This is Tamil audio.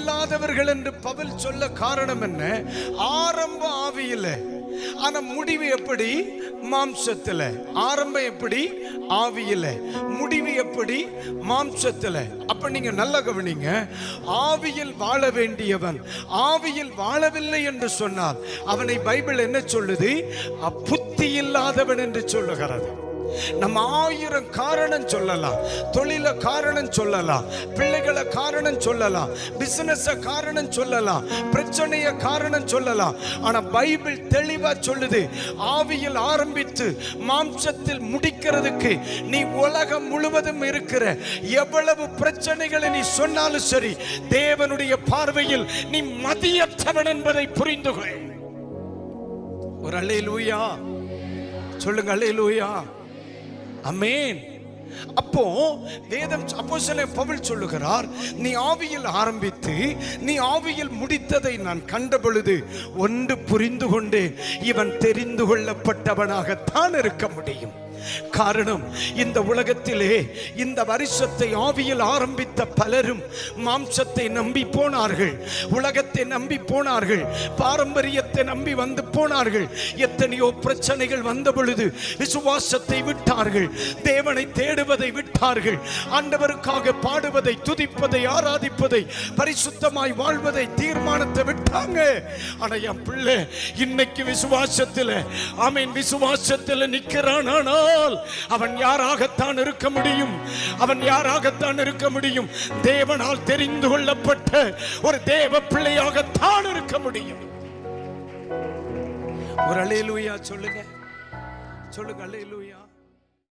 இல்லாதவர்கள் என்று பவுல் சொல்ல காரணம் என்ன ஆரம்ப ஆவியில ஆனா முடிவு எப்படி மாம்சத்துல ஆரம்பம் எப்படி ஆவியில முடிவு எப்படி மாம்சத்துல அப்ப நீங்க நல்லா கவனிங்க ஆவியில் வாழ வேண்டியவன் ஆவியில் வாழவில்லை என்று சொன்னால் அவனை பைபிள் என்ன சொல்லுது புத்தி இல்லாதவன் என்று சொல்லுகிறது நம்ம ஆயிரம் காரணம் சொல்லலாம் தொழில காரணம் சொல்லலாம் பிள்ளைகளை காரணம் சொல்லலாம் பிசினஸ காரணம் சொல்லலாம் பிரச்சனைய காரணம் சொல்லலாம் ஆனா பைபிள் தெளிவா சொல்லுது ஆவியில் ஆரம்பித்து மாம்சத்தில் முடிக்கிறதுக்கு நீ உலகம் முழுவதும் இருக்கிற எவ்வளவு பிரச்சனைகளை நீ சொன்னாலும் சரி தேவனுடைய பார்வையில் நீ மதியற்றவன் என்பதை புரிந்து கொள் ஒரு அல்லேலூயா சொல்லுங்க அல்லேலூயா அமேன் அப்போ வேதம் அப்போ பவுல் சொல்லுகிறார் நீ ஆவியில் ஆரம்பித்து நீ ஆவியில் முடித்ததை நான் கண்ட பொழுது ஒன்று புரிந்து கொண்டேன் இவன் தெரிந்து கொள்ளப்பட்டவனாகத்தான் இருக்க முடியும் காரணம் இந்த உலகத்திலே இந்த வருஷத்தை ஆவியில் ஆரம்பித்த பலரும் மாம்சத்தை நம்பி போனார்கள் உலகத்தை நம்பி போனார்கள் பாரம்பரியத்தை நம்பி வந்து போனார்கள் எத்தனையோ பிரச்சனைகள் வந்த பொழுது விசுவாசத்தை விட்டார்கள் தேவனை தேடுவதை விட்டார்கள் ஆண்டவருக்காக பாடுவதை துதிப்பதை ஆராதிப்பதை பரிசுத்தமாய் வாழ்வதை தீர்மானத்தை விட்டாங்க ஆனா என் பிள்ளை இன்னைக்கு விசுவாசத்தில் ஆமீன் விசுவாசத்தில் நிற்கிறான் ஆனால் அவன் யாராகத்தான் இருக்க முடியும் அவன் யாராகத்தான் இருக்க முடியும் தேவனால் தெரிந்து கொள்ளப்பட்ட ஒரு தேவ பிள்ளையாகத்தான் இருக்க முடியும் ஒரு அலையிலூயா சொல்லுங்க சொல்லுங்க அலையிலூயா